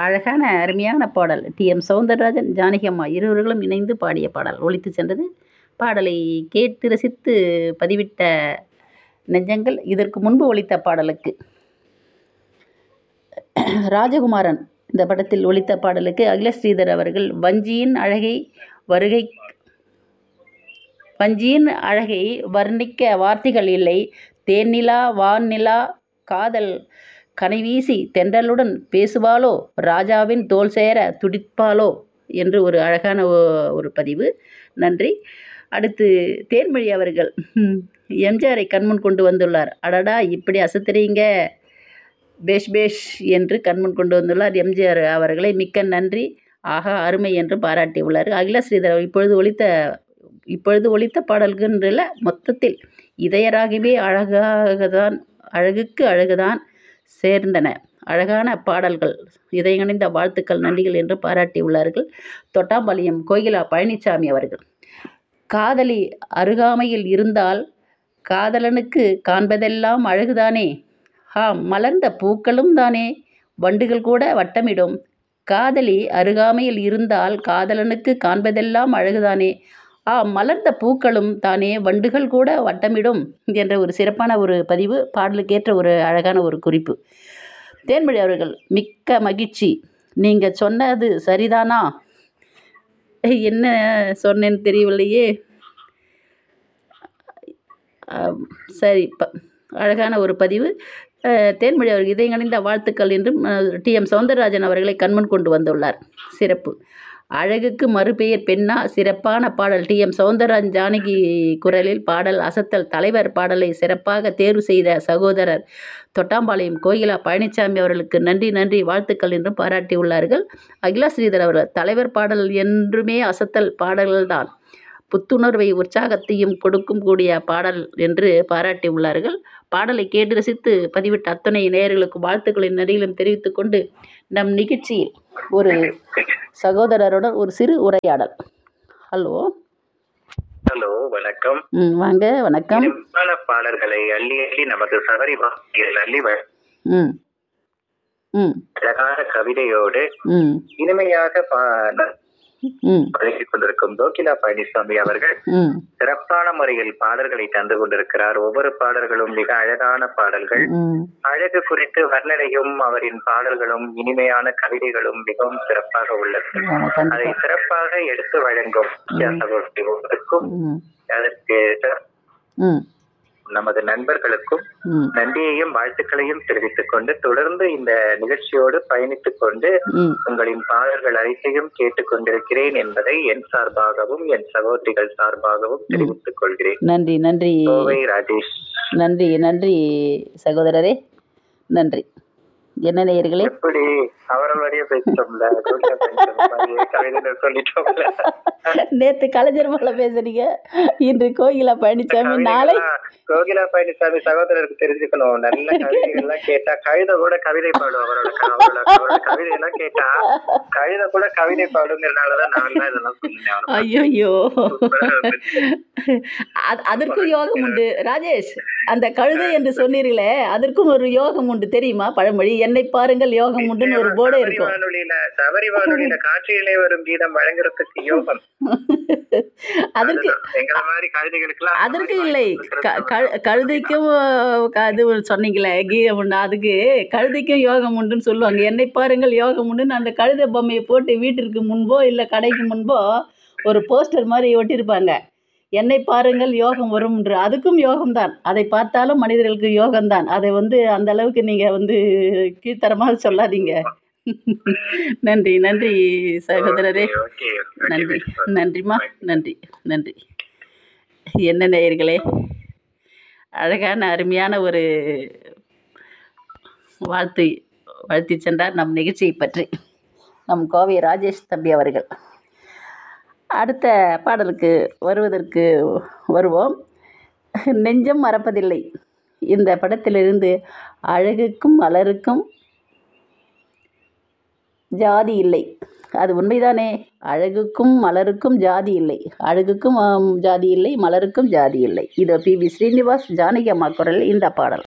அழகான அருமையான பாடல் டி எம் சௌந்தரராஜன் ஜானகி அம்மா இருவர்களும் இணைந்து பாடிய பாடல் ஒலித்து சென்றது பாடலை கேட்டு ரசித்து பதிவிட்ட நெஞ்சங்கள் இதற்கு முன்பு ஒலித்த பாடலுக்கு ராஜகுமாரன் இந்த படத்தில் ஒலித்த பாடலுக்கு அகில ஸ்ரீதர் அவர்கள் வஞ்சியின் அழகை வருகை வஞ்சியின் அழகை வர்ணிக்க வார்த்தைகள் இல்லை தேன்னிலா வான்நிலா காதல் கனைவீசி தென்றலுடன் பேசுவாளோ ராஜாவின் தோல் சேர துடிப்பாளோ என்று ஒரு அழகான ஒ- ஒரு பதிவு நன்றி அடுத்து தேன்மொழி அவர்கள் ம், எம்ஜிஆரை கண்முன் கொண்டு வந்துள்ளார் அடடா இப்படி அசத்துறீங்க பேஷ் பேஷ் என்று கண்முன் கொண்டு வந்துள்ளார் எம்ஜிஆர் அவர்களை மிக்க நன்றி ஆகா அருமை என்று பாராட்டியுள்ளார் அகில ஸ்ரீதர் இப்பொழுது ஒலித்த இப்பொழுது ஒலித்த பாடல்கள்ல மொத்தத்தில் இதயராகவே அழகாகதான் அழகுக்கு அழகுதான் சேர்ந்தன அழகான பாடல்கள் இதயங்கணிந்த வாழ்த்துக்கள் நன்றிகள் என்று பாராட்டியுள்ளார்கள் தொட்டாம்பாளையம் கோகிலா பழனிசாமி அவர்கள் காதலி அருகாமையில் இருந்தால் காதலனுக்கு காண்பதெல்லாம் அழகுதானே ஆம் மலர்ந்த பூக்களும் தானே வண்டுகள் கூட வட்டமிடும் காதலி அருகாமையில் இருந்தால் காதலனுக்கு காண்பதெல்லாம் அழகுதானே ஆ மலர்ந்த பூக்களும் தானே வண்டுகள் கூட வட்டமிடும் என்ற ஒரு சிறப்பான ஒரு பதிவு பாடலுக்கேற்ற ஒரு அழகான ஒரு குறிப்பு தேன்மொழி அவர்கள் மிக்க மகிழ்ச்சி நீங்கள் சொன்னது சரிதானா என்ன சொன்னேன்னு தெரியவில்லையே ஆம், சரி ப அழகான ஒரு பதிவு அஹ், தேன்மொழி அவர்கள் இதயங்கணிந்த வாழ்த்துக்கள் என்றும் டி எம் சௌந்தரராஜன் அவர்களை கண்முன் கொண்டு வந்துள்ளார் சிறப்பு அழகுக்கு மறுபெயர் பெண்ணா சிறப்பான பாடல் டி எம் சௌந்தரராஜன் ஜானகி குரலில் பாடல் அசத்தல் தலைவர் பாடலை சிறப்பாக தேர்வு செய்த சகோதரர் தொட்டாம்பாளையம் கோகிலா பழனிசாமி அவர்களுக்கு நன்றி நன்றி வாழ்த்துக்கள் என்றும் பாராட்டியுள்ளார்கள் அகிலா ஸ்ரீதர் அவர்கள் தலைவர் பாடல் என்றுமே அசத்தல் பாடல்கள்தான் புத்துணர்வை உற்சாகத்தையும் கொடுக்கும் கூடிய பாடல் என்று பாராட்டியுள்ளார்கள் பாடலை கேட்டு ரசித்து பதிவிட்ட அத்தனை நேயர்களுக்கு வாழ்த்துக்களின் நடிகளும் தெரிவித்துக் கொண்டு நம் நிகழ்ச்சியில் ஒரு சகோதரருடன் ஒரு சிறு உரையாடல் ஹலோ ஹலோ வணக்கம் ம் வாங்க வணக்கம் இனிமையான பாடல்களை அள்ளி அள்ளி நமது சபரி வாக்கியில் அள்ளி வ- ம் ம் அழகான கவிதையோடு ம் இனிமையாக பா- ம் பழகிக் கொண்டிருக்கும் கோகிலா பழனிசாமி அவர்கள் ம் சிறப்பான முறையில் பாடல்களை தந்து கொண்டிருக்கிறார் ஒவ்வொரு பாடல்களும் மிக அழகான பாடல்கள் ம் அழகு குறித்து வர்ணனையும் அவரின் பாடல்களும் இனிமையான கவிதைகளும் மிகவும் சிறப்பாக உள்ளது ஆமா, அதை கண்டிப்பா சிறப்பாக எடுத்து வழங்கும் சகோதரி ஒவ்வொருக்கும் ம் அதற்கு ம் நமது நண்பர்களுக்கும் ம் நன்றியையும் வாழ்த்துக்களையும் தெரிவித்துக் கொண்டு தொடர்ந்து இந்த நிகழ்ச்சியோடு பயணித்துக் கொண்டு ம் உங்களின் பாடல்கள் அனைத்தையும் கேட்டுக் கொண்டிருக்கிறேன் என்பதை என் சார்பாகவும் என் சகோதரிகள் சார்பாகவும் தெரிவித்துக் கொள்கிறேன் நன்றி நன்றி கோவை ராஜேஷ் நன்றி நன்றி சகோதரரே நன்றி என்ன நேயர்களே எப்படி அவரை மாதிரியே பேசிட்டோம்ல கோகிலா பழனிசாமி மாதிரியே கவிதை சொல்லிட்டோம்ல நேத்து கலைஞர் போல பேசுறீங்க இன்று கோகிலா பழனிசாமி நாளை கவிதைகள்லாம் கோகிலா பழனிசாமி சகோதரருக்கு தெரிஞ்சுக்கணும் நல்ல கவிதைகள்லாம் கேட்டா கவிதை கூட கவிதை பாடும் அவரோட க- அவரோட அவரோட கவிதை எல்லாம் கேட்டா கவிதை கூட கவிதை பாடுங்கிறதுனாலதான் நான் தான் இதெல்லாம் சொன்னேன் அவரை பத்தி. ஐயோ சூப்பரா இருந்துச்சு. அது அதற்கும் யோகம் உண்டு ராஜேஷ் அந்த கழுதை என்று சொன்னீர்களே அதற்கும் ஒரு யோகம் உண்டு தெரியுமா பழமொழி என்னை பாருங்கள் யோகம் உண்டுன்னு ஒரு போர்டே சபரி இருக்கும் வானொலியில சபரி வானொலியில காட்சியிலே வரும் கீதம் வழங்குறதுக்கு யோகம் அதற்கு அதுதான். எங்களை மாதிரி கவிதைகளுக்கெல்லாம் அந்த அதற்கு மாதிரி இல்லை வாய்ப்பு க கொடுக்கறது க- கழுதைக்கும் க- இது சொன்னீங்களே கீதம் உண்டு அதுக்கு கழுதைக்கும் யோகம் உண்டுன்னு சொல்லுவாங்க என்னை பாருங்கள் யோகம் உண்டுன்னு அந்த கழுதை பொம்மையை போட்டு வீட்டிற்கு முன்போ இல்லை கடைக்கு முன்போ ஒரு போஸ்டர் மாதிரி ஒட்டியிருப்பாங்க என்னை பாருங்கள் யோகம் வரும் என்று அதுக்கும் யோகம்தான் அதை பார்த்தாலும் மனிதர்களுக்கு யோகம்தான் அதை வந்து அந்த அளவுக்கு நீங்கள் வந்து கீழ்த்தரமாக சொல்லாதீங்க நன்றி நன்றி சகோதரரே Okay, okay, okay, நன்றி very good. நன்றிம்மா நன்றி நன்றி என்ன நேயர்களே அழகான அருமையான ஒரு வாழ்த்து வாழ்த்தி சென்றார் நம் நிகழ்ச்சியை பற்றி நம் கோவை ராஜேஷ் தம்பி அவர்கள் அடுத்த பாடலுக்கு வருவதற்கு வருவோம் நெஞ்சம் மறப்பதில்லை இந்த படத்திலிருந்து அழகுக்கும் மலருக்கும் ஜாதி இல்லை அது உண்மைதானே அழகுக்கும் மலருக்கும் ஜாதி இல்லை அழகுக்கும் ஆம், ஜாதி இல்லை மலருக்கும் ஜாதி இல்லை இதோ பி வி ஸ்ரீனிவாஸ் ஜானகி அம்மா குரல் இந்த பாடல்